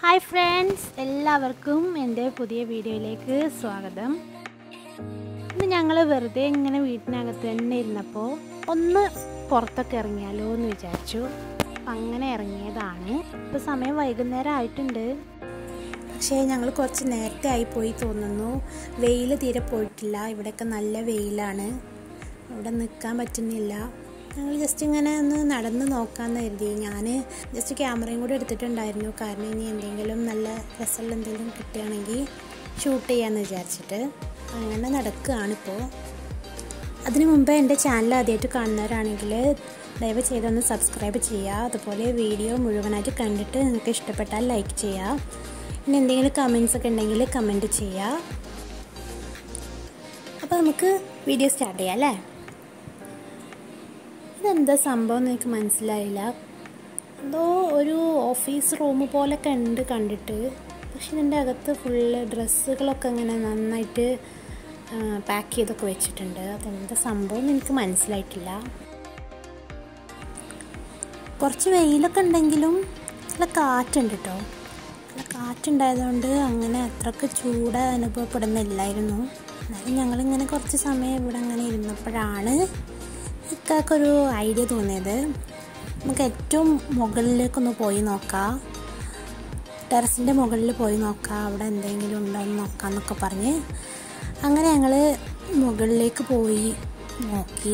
hi friends എല്ലാവർക്കും എൻ്റെ പുതിയ വീഡിയോയിലേക്ക് സ്വാഗതം ഇന്ന് ഞങ്ങൾ വെറുതെ ഇങ്ങനെ വീട്ടിനകത്ത് തന്നെ ഇരുന്നപ്പോൾ ഒന്ന് പുറത്തൊക്കെ ഇറങ്ങിയാലോ എന്ന് വിചാരിച്ചു അപ്പം അങ്ങനെ ഇറങ്ങിയതാണ് ഇപ്പോൾ സമയം വൈകുന്നേരം ആയിട്ടുണ്ട് പക്ഷേ ഞങ്ങൾ കുറച്ച് നേരത്തെ ആയിപ്പോയി തോന്നുന്നു വെയിൽ തീരെ പോയിട്ടില്ല ഇവിടെയൊക്കെ നല്ല വെയിലാണ് ഇവിടെ നിൽക്കാൻ പറ്റുന്നില്ല ഞങ്ങൾ ജസ്റ്റ് ഇങ്ങനെ ഒന്ന് നടന്ന് നോക്കാമെന്ന് കരുതി ഞാൻ ജസ്റ്റ് ക്യാമറയും കൂടി എടുത്തിട്ടുണ്ടായിരുന്നു കാരണം ഇനി എന്തെങ്കിലും നല്ല രസമുള്ള എന്തെങ്കിലും കിട്ടുകയാണെങ്കിൽ ഷൂട്ട് ചെയ്യാമെന്ന് വിചാരിച്ചിട്ട് അങ്ങനെ നടക്കുകയാണിപ്പോൾ അതിനു മുമ്പ് എൻ്റെ ചാനൽ ആദ്യമായിട്ട് കാണുന്നവരാണെങ്കിൽ ദയവ് ചെയ്തൊന്ന് സബ്സ്ക്രൈബ് ചെയ്യുക അതുപോലെ വീഡിയോ മുഴുവനായിട്ട് കണ്ടിട്ട് നിങ്ങൾക്ക് ഇഷ്ടപ്പെട്ടാൽ ലൈക്ക് ചെയ്യുക പിന്നെ എന്തെങ്കിലും കമൻസ് ഒക്കെ ഉണ്ടെങ്കിൽ കമൻറ്റ് ചെയ്യുക അപ്പോൾ നമുക്ക് വീഡിയോ സ്റ്റാർട്ട് ചെയ്യാം അല്ലേ ഇതെന്താ സംഭവം എന്ന് എനിക്ക് മനസ്സിലായില്ല എന്തോ ഒരു ഓഫീസ് റൂം പോലൊക്കെ ഉണ്ട് കണ്ടിട്ട് പക്ഷെ ഇതിൻ്റെ അകത്ത് ഫുള്ള് ഡ്രസ്സുകളൊക്കെ ഇങ്ങനെ നന്നായിട്ട് പാക്ക് ചെയ്തൊക്കെ വെച്ചിട്ടുണ്ട് അതെന്താ സംഭവം എന്ന് എനിക്ക് മനസ്സിലായിട്ടില്ല കുറച്ച് വെയിലൊക്കെ ഉണ്ടെങ്കിലും നല്ല കാറ്റുണ്ട് കേട്ടോ നല്ല കാറ്റുണ്ടായതുകൊണ്ട് അങ്ങനെ അത്രക്ക് ചൂട് അനുഭവപ്പെടുന്നില്ലായിരുന്നു എന്നാലും ഞങ്ങളിങ്ങനെ കുറച്ച് സമയം ഇവിടെ അങ്ങനെ ഇരുന്നപ്പോഴാണ് ഇക്കാക്കൊരു ഐഡിയ തോന്നിയത് നമുക്ക് ഏറ്റവും മുകളിലേക്കൊന്ന് പോയി നോക്കാം ടെറസിൻ്റെ മുകളിൽ പോയി നോക്കാം അവിടെ എന്തെങ്കിലും ഉണ്ടോ എന്ന് നോക്കാം എന്നൊക്കെ പറഞ്ഞ് അങ്ങനെ ഞങ്ങൾ മുകളിലേക്ക് പോയി നോക്കി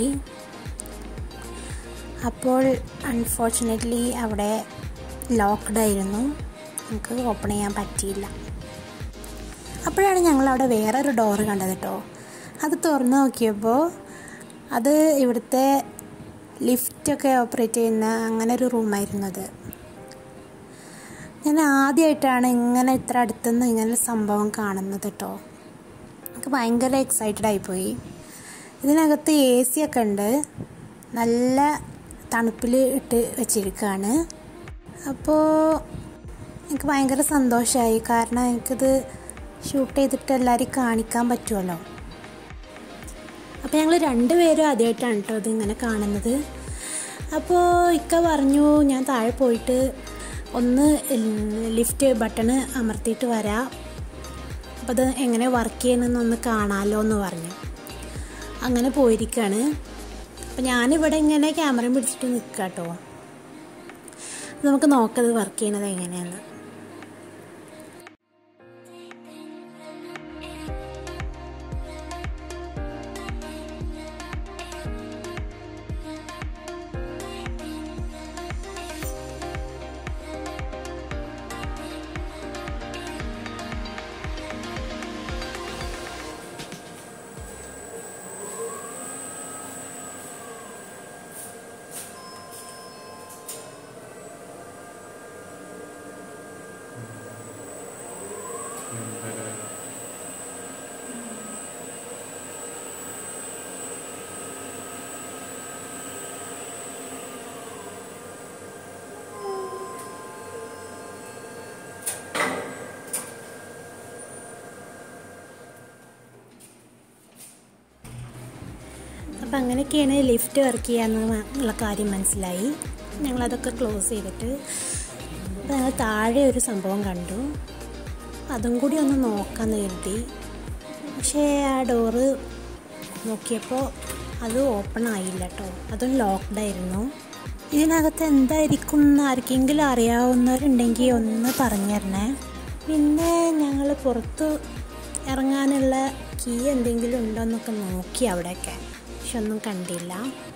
അപ്പോൾ അൺഫോർച്ചുനേറ്റ്ലി അവിടെ ലോക്ക്ഡ് ആയിരുന്നു നമുക്ക് ഓപ്പൺ ചെയ്യാൻ പറ്റിയില്ല അപ്പോഴാണ് ഞങ്ങൾ അവിടെ വേറൊരു ഡോറ് കണ്ടത് കേട്ടോ അത് തുറന്ന് നോക്കിയപ്പോൾ അത് ഇവിടുത്തെ ലിഫ്റ്റൊക്കെ ഓപ്പറേറ്റ് ചെയ്യുന്ന അങ്ങനെ ഒരു റൂമായിരുന്നു അത് ഞാൻ ആദ്യമായിട്ടാണ് ഇങ്ങനെ ഇത്ര അടുത്തുനിന്ന് ഇങ്ങനെ സംഭവം കാണുന്നത് കേട്ടോ എനിക്ക് ഭയങ്കര എക്സൈറ്റഡ് ആയിപ്പോയി ഇതിനകത്ത് എ സി ഒക്കെ ഉണ്ട് നല്ല തണുപ്പിൽ ഇട്ട് വെച്ചിരിക്കുകയാണ് അപ്പോൾ എനിക്ക് ഭയങ്കര സന്തോഷമായി കാരണം എനിക്കിത് ഷൂട്ട് ചെയ്തിട്ട് എല്ലാവരും കാണിക്കാൻ പറ്റുമല്ലോ അപ്പോൾ ഞങ്ങൾ രണ്ടുപേരും ആദ്യമായിട്ടാണ് കേട്ടോ ഇതിങ്ങനെ കാണുന്നത് അപ്പോൾ ഇക്ക പറഞ്ഞു ഞാൻ താഴെ പോയിട്ട് ഒന്ന് ലിഫ്റ്റ് ബട്ടണ് അമർത്തിയിട്ട് വരാം അപ്പോൾ അത് എങ്ങനെ വർക്ക് ചെയ്യണമെന്ന് ഒന്ന് കാണാമല്ലോ എന്ന് പറഞ്ഞു അങ്ങനെ പോയിരിക്കുകയാണ് അപ്പോൾ ഞാനിവിടെ ഇങ്ങനെ ക്യാമറയും പിടിച്ചിട്ട് നിൽക്കുക കേട്ടോ നമുക്ക് നോക്കത് വർക്ക് ചെയ്യണത് എങ്ങനെയാണ് അപ്പം അങ്ങനെയൊക്കെയാണ് ലിഫ്റ്റ് വർക്ക് ചെയ്യാന്നുള്ള കാര്യം മനസ്സിലായി ഞങ്ങളതൊക്കെ ക്ലോസ് ചെയ്തിട്ട് അപ്പോൾ ഞങ്ങൾ താഴെ ഒരു സംഭവം കണ്ടു അതും കൂടി ഒന്ന് നോക്കാമെന്ന് കരുതി പക്ഷേ ആ ഡോറ് നോക്കിയപ്പോൾ അത് ഓപ്പൺ ആയില്ല കേട്ടോ അതും ലോക്ക്ഡ് ആയിരുന്നു ഇതിനകത്ത് എന്തായിരിക്കും എന്ന് ആർക്കെങ്കിലും അറിയാവുന്നവരുണ്ടെങ്കിൽ ഒന്ന് പറഞ്ഞു തരണേ പിന്നെ ഞങ്ങൾ പുറത്ത് ഇറങ്ങാനുള്ള കീ എന്തെങ്കിലും ഉണ്ടോ എന്നൊക്കെ നോക്കി അവിടെയൊക്കെ പക്ഷെ ഒന്നും കണ്ടില്ല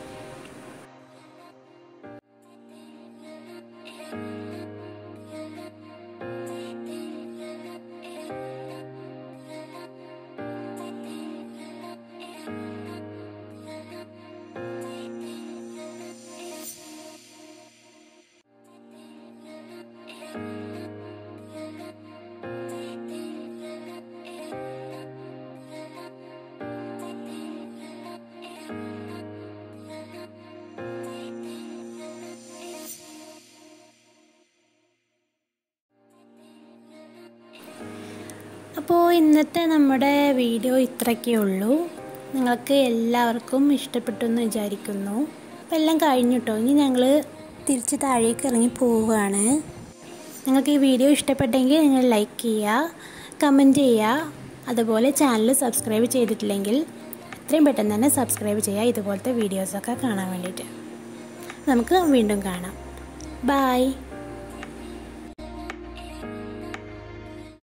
അപ്പോൾ ഇന്നത്തെ നമ്മുടെ വീഡിയോ ഇത്രയൊക്കെ ഉള്ളൂ നിങ്ങൾക്ക് എല്ലാവർക്കും ഇഷ്ടപ്പെട്ടു എന്ന് വിചാരിക്കുന്നു അപ്പോൾ എല്ലാം കഴിഞ്ഞു കേട്ടോ ഇനി ഞങ്ങൾ തിരിച്ച് താഴേക്ക് ഇറങ്ങി പോവുകയാണ് നിങ്ങൾക്ക് ഈ വീഡിയോ ഇഷ്ടപ്പെട്ടെങ്കിൽ നിങ്ങൾ ലൈക്ക് ചെയ്യുക കമൻറ്റ് ചെയ്യുക അതുപോലെ ചാനൽ സബ്സ്ക്രൈബ് ചെയ്തിട്ടില്ലെങ്കിൽ എത്രയും പെട്ടെന്ന് തന്നെ സബ്സ്ക്രൈബ് ചെയ്യുക ഇതുപോലത്തെ വീഡിയോസൊക്കെ കാണാൻ വേണ്ടിയിട്ട് നമുക്ക് വീണ്ടും കാണാം ബായ്